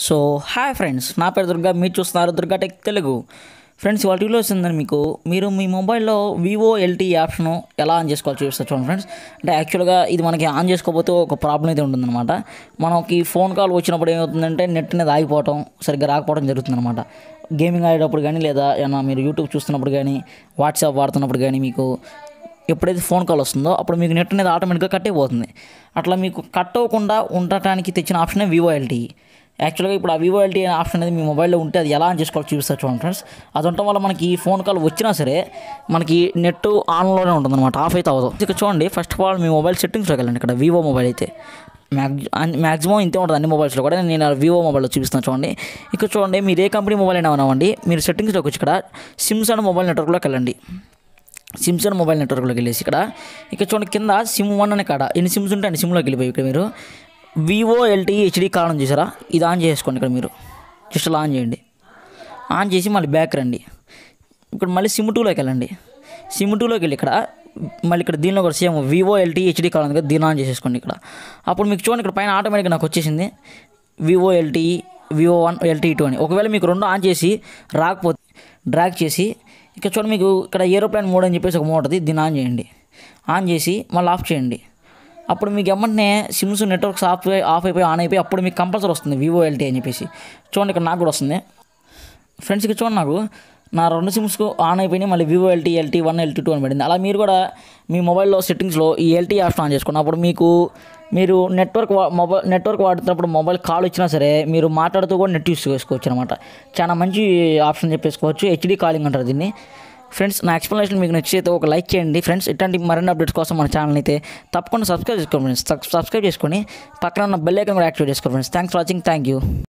so hi friends నా పేరు దుర్గా మీరు చూస్తున్నారు దుర్గా టెక్ తెలుగు ఫ్రెండ్స్ ఇవాళ వీడియో వస్తుందని మీకు మీరు మీ మొబైల్లో వివో ఎల్టీ ఆప్షను ఎలా ఆన్ చేసుకోవాలి చూపిస్తారు చూడండి ఫ్రెండ్స్ అంటే యాక్చువల్గా ఇది మనకి ఆన్ చేసుకోకపోతే ఒక ప్రాబ్లం అయితే ఉంటుందన్నమాట మనకి ఫోన్ కాల్ వచ్చినప్పుడు ఏమవుతుందంటే నెట్ అనేది ఆగిపోవటం సరిగ్గా రాకపోవడం జరుగుతుందన్నమాట గేమింగ్ ఆడేటప్పుడు కానీ లేదా ఏమన్నా మీరు యూట్యూబ్ చూస్తున్నప్పుడు కానీ వాట్సాప్ వాడుతున్నప్పుడు కానీ మీకు ఎప్పుడైతే ఫోన్ కాల్ వస్తుందో అప్పుడు మీకు నెట్ అనేది ఆటోమేటిక్గా కట్ అయిపోతుంది అట్లా మీకు కట్ అవ్వకుండా ఉండటానికి తెచ్చిన ఆప్షనే వివో ఎల్టీ యాక్చువల్గా ఇప్పుడు ఆ వివో ఎల్టీ అనే ఆప్షన్ అనేది మీ మొబైల్లో ఉంటే అది ఎలా ఆన్ చేసుకోవాలో చూపిస్తారు చూడండి ఫ్రెండ్స్ అది ఉండటం వల్ల మనకి ఫోన్ కాల్ వచ్చినా సరే మనకి నెట్ ఆన్లోనే ఉంటుంది అనమాట ఆఫ్ అయితే అవ్వదు ఇక చూడండి ఫస్ట్ ఆఫ్ ఆల్ మీ మొబైల్ సెట్టింగ్స్లోకి వెళ్ళండి ఇక్కడ వివో మొబైల్ అయితే మ్యాక్సి మ్యాక్సిమం ఇంతే ఉంటుంది అన్ని మొబైల్స్లో కూడా నేను వివో మొబైల్లో చూపిస్తాను చూడండి ఇక్కడ చూడండి మీరు ఏ కంపెనీ మొబైల్ అయినా ఉన్నామండి మీరు సెట్టింగ్స్లోకి వచ్చి ఇక్కడ సిమ్స్ అండ్ మొబైల్ నెట్వర్క్లోకి వెళ్ళండి సిమ్స్ అండ్ మొబైల్ నెట్వర్క్లోకి వెళ్ళేసి ఇక్కడ ఇక్కడ చూడండి కింద సిమ్ వన్ అనే కాడ ఎన్ని సిమ్స్ ఉంటే అన్ని సిమ్లోకి వెళ్ళిపోయి ఇక్కడ మీరు వివో ఎల్టీ హెచ్డి కారణం చూసారా ఇది ఆన్ చేసుకోండి ఇక్కడ మీరు జస్ట్ అలా ఆన్ చేయండి ఆన్ చేసి మళ్ళీ బ్యాక్ రండి ఇక్కడ మళ్ళీ సిమ్ టూలోకి వెళ్ళండి సిమ్ టూలోకి వెళ్ళి ఇక్కడ మళ్ళీ ఇక్కడ దీనిలో కూడా సేమ్ వివో ఎల్టీ హెచ్డి కావాలి కదా దీన్ని ఆన్ చేసేసుకోండి ఇక్కడ అప్పుడు మీకు చూడండి ఇక్కడ పైన ఆటోమేటిక్గా నాకు వచ్చేసింది వివో ఎల్టీ వివో వన్ ఎల్టీ టూ అని ఒకవేళ మీకు రెండు ఆన్ చేసి రాకపోతే డ్రాగ్ చేసి ఇక్కడ చూడండి మీకు ఇక్కడ ఏరోప్లేన్ మోడ్ అని చెప్పేసి ఒక మోడ్ ఉంటుంది దీన్ని ఆన్ చేయండి ఆన్ చేసి మళ్ళీ ఆఫ్ చేయండి అప్పుడు మీకు ఎమ్మంటనే సిమ్స్ నెట్వర్క్స్ ఆఫ్ ఆఫ్ అయిపోయి ఆన్ అయిపోయి అప్పుడు మీకు కంపల్సరీ వస్తుంది వివో ఎల్టీ అని చెప్పేసి చూడండి ఇక్కడ నాకు కూడా వస్తుంది ఫ్రెండ్స్ ఇక్కడ చూడండి నాకు నా రెండు సిమ్స్ ఆన్ అయిపోయినాయి మళ్ళీ VoLTE LTE one LTE two అని పడింది అలా మీరు కూడా మీ మొబైల్లో సెట్టింగ్స్లో ఈ ఎల్టీ ఆప్షన్ ఆన్ చేసుకోండి అప్పుడు మీకు మీరు నెట్వర్క్ మొబైల్ నెట్వర్క్ వాడుతున్నప్పుడు మొబైల్ కాల్ వచ్చినా సరే మీరు మాట్లాడుతూ కూడా నెట్ యూస్ చేసుకోవచ్చు అనమాట చాలా మంచి ఆప్షన్ చెప్పేసుకోవచ్చు హెచ్డీ కాలింగ్ అంటారు దీన్ని ఫ్రెండ్స్ నా ఎక్స్ప్లెనేషన్ మీకు నచ్చితే ఒక లైక్ చేయండి ఫ్రెండ్స్ ఇట్లాంటి మరిన్ని అప్డేట్స్ కోసం మన ఛానల్ అయితే తప్పకుండా సబ్స్క్రైబ్ చేసుకోండి ఫ్రెండ్స్ సబ్స్క్రైబ్ చేసుకొని పక్కన ఉన్న బెల్ ఐకన్ కూడా యాక్టివేట్ చేసుకోండి friends thanks for watching thank you